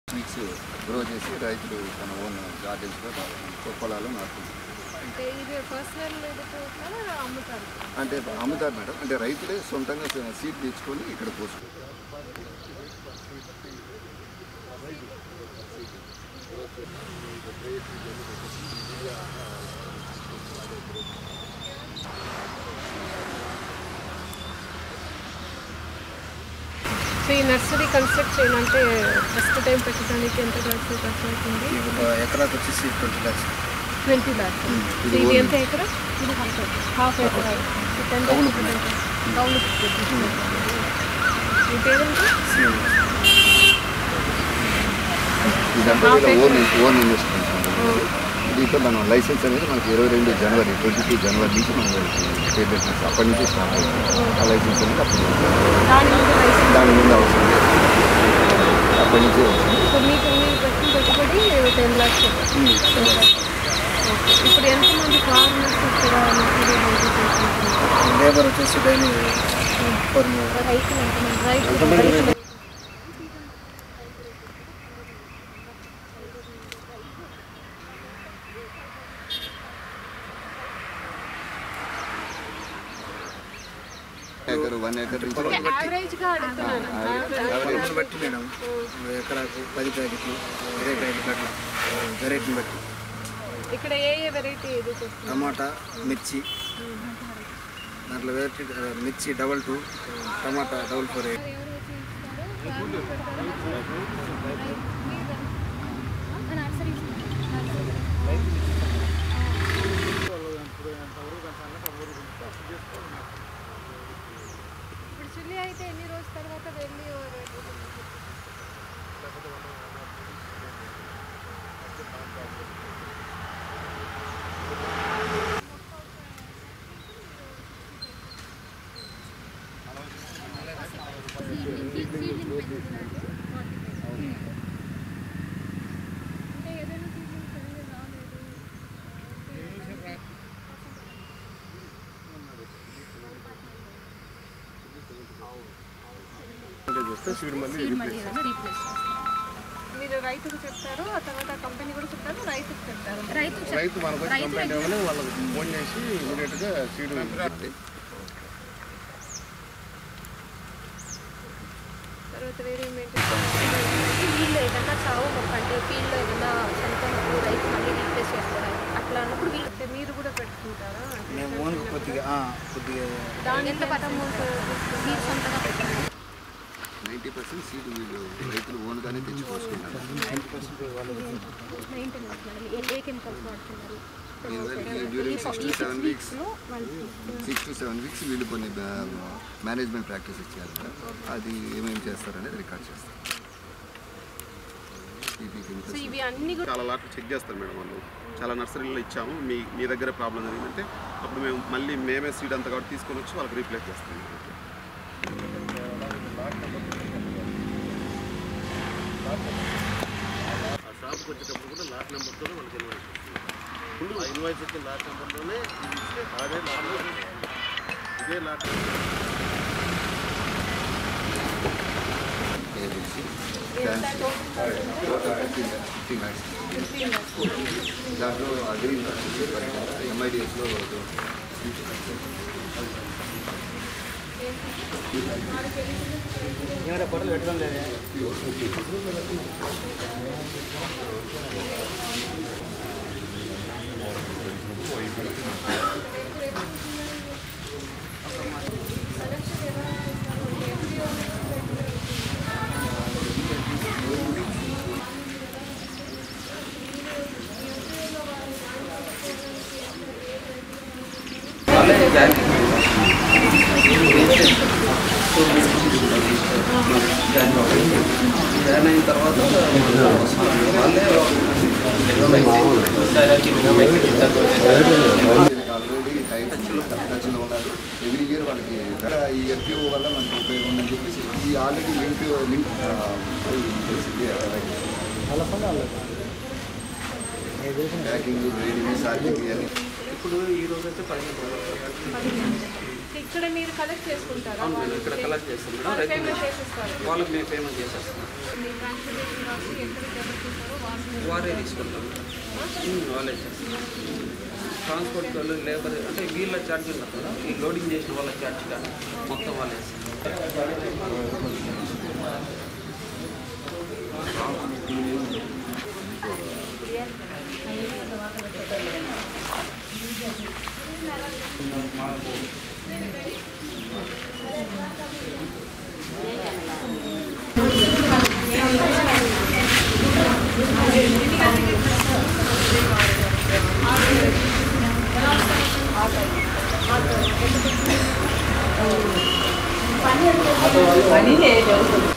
Mix grow చేసి రైతులు తన ఓన్ గార్డెన్స్లో పొలాలు నాటుకుంటారు అంటే ఇది పర్సనల్ ఇది అమ్ముతారు అంటే అమ్ముతారు మేడం అంటే రైతులే సొంతంగా సీడ్ తెచ్చుకొని ఇక్కడ పోసుకుంటారు సో ఈ నర్సరీ కన్స్ట్రక్ట్ చేయాలంటే ఫస్ట్ టైం పెట్టడానికి ఎంత ఖర్చు ఖర్చు అవుతుంది ఇది ఒక ఎకరాకు వచ్చేసి ట్వంటీ ల్యాక్స్ ట్వంటీ ల్యాక్స్ ఇది ఎంత ఎకరా ఇది హాఫ్ ఎకరా టెన్ కౌలు మీ పేరెంట్ ఇదంతా కూడా ఓన్ ఓన్ ఇన్వెస్ట్మెంట్ దీంట్లో మనం లైసెన్స్ అనేది మనకి ఇరవై రెండు జనవరి ట్వంటీ టూ జనవరి నుంచి మనం స్టేట్ లైసెన్స్ అప్పటి నుంచి స్టార్ట్ అవుతుంది ఆ లైసెన్స్ అనేది అప్పటి నుంచి దాని మీద లైసెన్స్ దాని ముందు అవసరం లేదు అప్పటి నుంచే వస్తుంది సో మీకు మీరు పెట్టిన పెట్టుబడి టెన్ ల్యాక్స్ ఇప్పుడు ఎంతమంది ఫార్మర్స్ ఇక్కడ నర్సరీ చేసుకుంటున్నారు లేబర్ వచ్చేసి డైలీ పర్ రైతులు ఎంతమంది రైతులు ఎకర్ వన్ ఎకర్ నుంచి యావరేజ్గా అడుగుతున్నాను పొలం బట్టి మేడం ఎకరాకు పది ప్యాకెట్లు ఇరవై ప్యాకెట్లు అట్లా వెరైటీని బట్టి ఇక్కడ ఏ ఏ వెరైటీ ఇది చేస్తున్నారు టమాటా మిర్చి దాంట్లో వెరైటీ మిర్చి double two tomato double four eight ఇప్పుడు చిల్లి అయితే ఎన్ని రోజుల తర్వాత వెళ్ళి అంటే ఏదైనా సీజన్ సరిగ్గా రాలేదు మీరు రైతుకు చెప్తారు ఆ తర్వాత కంపెనీ కూడా చెప్తారు రైతుకు చెప్తారు రైతు రైతు మనకు వచ్చి కంప్లైంట్ ఇవ్వగానే వాళ్ళకి ఫోన్ చేసి ఇమీడియట్గా సీడ్ తర్వాత వేరే ఫీల్డ్ ఏదన్నా చావు మొక్క అంటే ఫీల్డ్లో ఏదన్నా చనిపోయినప్పుడు రైతు మళ్ళీ రీప్లేస్ చేస్తారు అట్లా అన్నప్పుడు వీళ్ళు అంటే మీరు కూడా పెట్టుకుంటారా అంటే మేము ఓన్ కొద్దిగా ఆ, కొద్దిగా దాని ఎంత అమౌంట్ మీరు సొంతంగా పెట్టుకుంటారు నైంటీ పర్సెంట్ సీడ్ వీళ్ళు రైతులు ఓన్గానే తెచ్చి పోసుకుంటారు మెయింటెనెన్స్ మేడం ఏ ఏ కెమికల్స్ వాడుతున్నారు during six to seven weeks six to seven weeks వీళ్ళు కొన్ని మేనేజ్మెంట్ ప్రాక్టీస్ ఇచ్చారు కదా అది ఏమేమి చేస్తారనేది రికార్డ్ చేస్తారు ఇది సో కెమికల్స్ ఇవి అన్ని కూడా చాలా లాట్లు చెక్ చేస్తారు మేడం వాళ్ళు చాలా నర్సరీలో ఇచ్చాము మీ మీ దగ్గర ప్రాబ్లం జరిగిందంటే అప్పుడు మేము మళ్ళీ మేమే సీడ్ అంతా కాబట్టి తీసుకొని వచ్చి వాళ్ళకి రీప్లేస్ చేస్తాం ఆ షాప్కి వచ్చేటప్పుడు కూడా లాట్ నెంబర్తోనే వాళ్ళకి ఇన్వాయిస్ వస్తుంది ఆ ఇన్వాయిస్ వచ్చే లాట్ నెంబర్లోనే ఇది ఇస్తే అదే లాట్ ఇదే లాట్ ఫిఫ్టీ ల్యాక్స్ దాంట్లో అగ్రి ఎంఐడిఎస్లో జాయిన్ అయిన తర్వాత వాళ్ళే ఆల్రెడీ టైం టచ్లో ఉన్నారు ఎవ్రీ ఇయర్ వాళ్ళకి ఇక్కడ ఈ ఎఫ్పిఓ వల్ల మనకి ఉపయోగం ఉందని చెప్పేసి ఈ already link link packing grading సార్కింగ్ అని ఇప్పుడు ఈ రోజు అయితే పదిహేను ఇక్కడ మీరు కలెక్ట్ చేసుకుంటారా అవును మేడం ఇక్కడ కలెక్ట్ చేస్తాం మేడం రైతు పేమెంట్ చేసేస్తారు వాళ్ళకి మేము పేమెంట్ చేసేస్తాం మీ ట్రాన్స్పోర్టేషన్ కాస్ట్ ఎక్కడికి ఎవరు చేస్తారో వాళ్ళు వారే తీసుకుంటాం ఉమ్, వాళ్ళే చేస్తారు ట్రాన్స్పోర్ట్ వాళ్ళు లేబర్ అంటే వీళ్ళ ఛార్జ్ ఉన్నారు కదా ఈ లోడింగ్ చేసిన వాళ్ళ ఛార్జ్ కానీ మొత్తం వాళ్ళే ఇస్తారు. పని చేయవచ్చు